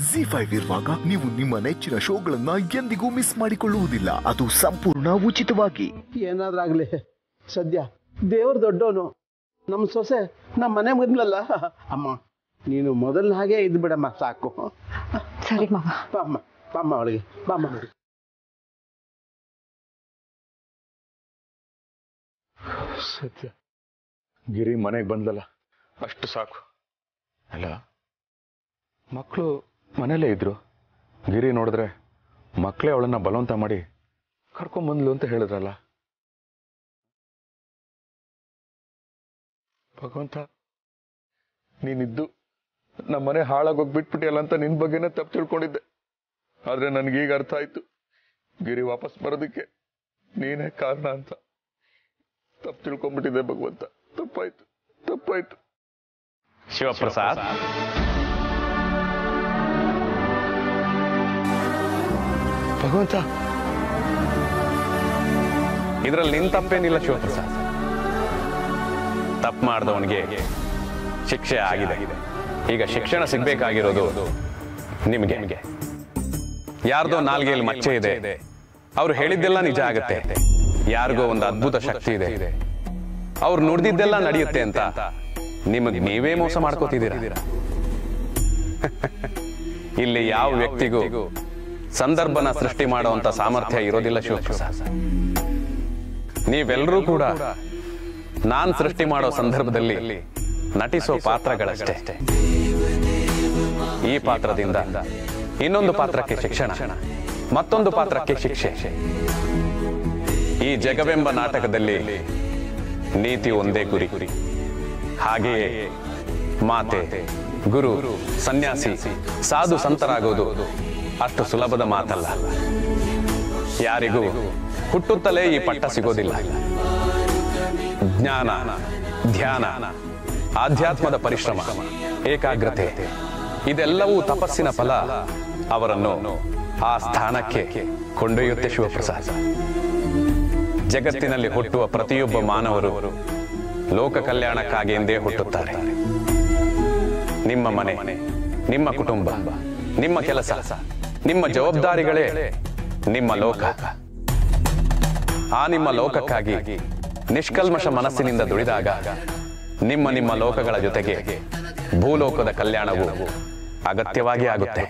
G five ಇರುವಾಗ ನೀವು ನಿಮ್ಮ ನೆಚ್ಚಿನ ಶೋಗಳನ್ನ ಎಂದಿಗೂ ಮಿಸ್ ಮಾಡಿಕೊಳ್ಳುವುದಿಲ್ಲ ಅದು ಸಂಪೂರ್ಣ ಉಚಿತವಾಗಿ ಏನಾದ್ರಾಗ್ಲಿ ಸದ್ಯ ದೇವ್ರ ದೊಡ್ಡವನು ನಮ್ಮ ಸೊಸೆ ನಮ್ಮ ಮನೆ ಮೊದ್ಲಲ್ಲ ಅಮ್ಮ ನೀನು ಮೊದಲ ಹಾಗೆ ಇದ್ ಬಿಡಮ್ಮ ಸಾಕು ಸರಿ ಮಾವ ಬಾಮ್ಮ ಬಾಮ್ಮ ಅವಳಿಗೆ ಬಾಮ್ಮ ನೋಡಿ ಸತ್ಯ ಗಿರಿ ಮನೆಗೆ ಬಂದಲ್ಲ ಅಷ್ಟು ಸಾಕು ಅಲ್ಲ ಮಕ್ಕಳು ಮನೇಲೇ ಇದ್ರು ಗಿರಿ ನೋಡಿದ್ರೆ ಮಕ್ಕಳೇ ಅವಳನ್ನ ಬಲವಂತ ಮಾಡಿ ಕರ್ಕೊಂಬಂದ್ಲು ಅಂತ ಹೇಳಿದ್ರಲ್ಲ ಭಗವಂತ ನೀನಿದ್ದು ನಮ್ಮ ಮನೆ ಹಾಳಾಗೋಗಿ ಬಿಟ್ಬಿಟ್ಟಿಯಲ್ಲ ಅಂತ ನಿನ್ ಬಗ್ಗೆನೇ ತಪ್ಪು ತಿಳ್ಕೊಂಡಿದ್ದೆ ಆದ್ರೆ ನನ್ಗೀಗ ಅರ್ಥ ಆಯ್ತು ಗಿರಿ ವಾಪಸ್ ಬರೋದಕ್ಕೆ ನೀನೇ ಕಾರಣ ಅಂತ ತಪ್ಪು ತಿಳ್ಕೊಂಡ್ಬಿಟ್ಟಿದೆ ಭಗವಂತ ತಪ್ಪಾಯ್ತು ತಪ್ಪಾಯ್ತು ಶಿವಪ್ರಸಾದ್ ಭಗವಂತ ಇದರಲ್ಲಿ ನಿನ್ ತಪ್ಪೇನಿಲ್ಲ ಶಿವಪ್ರಸಾದ್ ತಪ್ಪು ಮಾಡಿದವನಿಗೆ ಶಿಕ್ಷೆ ಆಗಿದೆ ಈಗ ಶಿಕ್ಷಣ ಸಿಗ್ಬೇಕಾಗಿರೋದು ನಿಮಗೆ ಯಾರ್ದೋ ನಾಲ್ಗೆಯಲ್ಲಿ ಮಚ್ಚೆ ಇದೆ ಅವ್ರು ಹೇಳಿದ್ದೆಲ್ಲ ನಿಜ ಆಗುತ್ತೆ ಯಾರಿಗೋ ಒಂದು ಅದ್ಭುತ ಶಕ್ತಿ ಇದೆ ಅವ್ರು ನುಡ್ದಿದ್ದೆಲ್ಲ ನಡೆಯುತ್ತೆ ಅಂತ ನಿಮಗೆ ನೀವೇ ಮೋಸ ಮಾಡ್ಕೋತಿದ್ದೀರಾ ಇಲ್ಲಿ ಯಾವ ವ್ಯಕ್ತಿಗೂ ಸಂದರ್ಭನ ಸೃಷ್ಟಿ ಮಾಡುವಂತ ಸಾಮರ್ಥ್ಯ ಇರೋದಿಲ್ಲ ಶಿವಪ್ರಸಾದ್ ನೀವೆಲ್ಲರೂ ಕೂಡ ನಾನ್ ಸೃಷ್ಟಿ ಮಾಡೋ ಸಂದರ್ಭದಲ್ಲಿ ನಟಿಸೋ ಪಾತ್ರಗಳಷ್ಟೇ ಈ ಪಾತ್ರದಿಂದ ಇನ್ನೊಂದು ಪಾತ್ರಕ್ಕೆ ಶಿಕ್ಷಣ ಮತ್ತೊಂದು ಪಾತ್ರಕ್ಕೆ ಶಿಕ್ಷೆ ಈ ಜಗವೆಂಬ ನಾಟಕದಲ್ಲಿ ನೀತಿ ಒಂದೇ ಗುರಿ ಹಾಗೆಯೇ ಮಾತೆ ಗುರು ಸನ್ಯಾಸಿ ಸಾಧು ಸಂತರಾಗೋದು ಅಷ್ಟು ಸುಲಭದ ಮಾತಲ್ಲ ಯಾರಿಗೂ ಹುಟ್ಟುತ್ತಲೇ ಈ ಪಟ್ಟ ಸಿಗೋದಿಲ್ಲ ಜ್ಞಾನ ಧ್ಯಾನ ಆಧ್ಯಾತ್ಮದ ಪರಿಶ್ರಮ ಏಕಾಗ್ರತೆ ಇದೆಲ್ಲವೂ ತಪಸ್ಸಿನ ಫಲ ಅವರನ್ನು ಆ ಸ್ಥಾನಕ್ಕೆ ಕೊಂಡೊಯ್ಯುತ್ತೆ ಶಿವಪ್ರಸಾದ್ ಜಗತ್ತಿನಲ್ಲಿ ಹುಟ್ಟುವ ಪ್ರತಿಯೊಬ್ಬ ಮಾನವರು ಲೋಕ ಕಲ್ಯಾಣಕ್ಕಾಗಿ ಎಂದೇ ಹುಟ್ಟುತ್ತಾರೆ ನಿಮ್ಮ ಮನೆ ನಿಮ್ಮ ಕುಟುಂಬ ನಿಮ್ಮ ಕೆಲಸ ನಿಮ್ಮ ಜವಾಬ್ದಾರಿಗಳೇ ನಿಮ್ಮ ಲೋಕ ಆ ನಿಮ್ಮ ಲೋಕಕ್ಕಾಗಿ ನಿಷ್ಕಲ್ಮಶ ಮನಸ್ಸಿನಿಂದ ದುಡಿದಾಗ ನಿಮ್ಮ ನಿಮ್ಮ ಲೋಕಗಳ ಜೊತೆಗೆ ಭೂಲೋಕದ ಕಲ್ಯಾಣವು ಅಗತ್ಯವಾಗಿ ಆಗುತ್ತೆ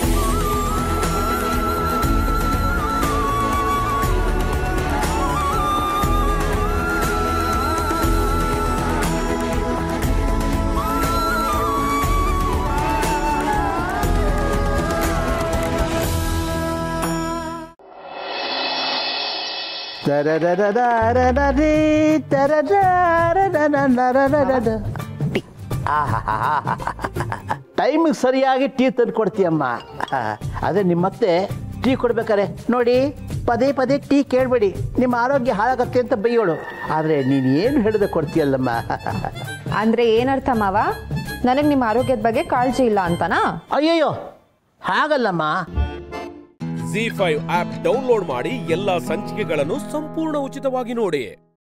ಟೈಮಿಗೆ ಸರಿಯಾಗಿ ಟೀ ತಂದು ಕೊಡ್ತೀಯಮ್ಮ ಅದೇ ನಿಮ್ಮತ್ತೆ ಟೀ ಕೊಡ್ಬೇಕಾರೆ ನೋಡಿ ಪದೇ ಪದೇ ಟೀ ಕೇಳಬೇಡಿ ನಿಮ್ಮ ಆರೋಗ್ಯ ಹಾಳಾಗತ್ತೆ ಅಂತ ಬೈಯೋಳು ಆದರೆ ನೀನು ಏನು ಹೇಳಿದೆ ಕೊಡ್ತೀಯಲ್ಲಮ್ಮ ಅಂದ್ರೆ ಏನರ್ಥ ಮಾವ ನನಗೆ ನಿಮ್ಮ ಆರೋಗ್ಯದ ಬಗ್ಗೆ ಕಾಳಜಿ ಇಲ್ಲ ಅಂತನಾ ಅಯ್ಯಯ್ಯೋ ಹಾಗಲ್ಲಮ್ಮ ಜಿ ಫೈವ್ ಆಪ್ ಡೌನ್ಲೋಡ್ ಮಾಡಿ ಎಲ್ಲಾ ಸಂಚಿಕೆಗಳನ್ನು ಸಂಪೂರ್ಣ ಉಚಿತವಾಗಿ ನೋಡಿ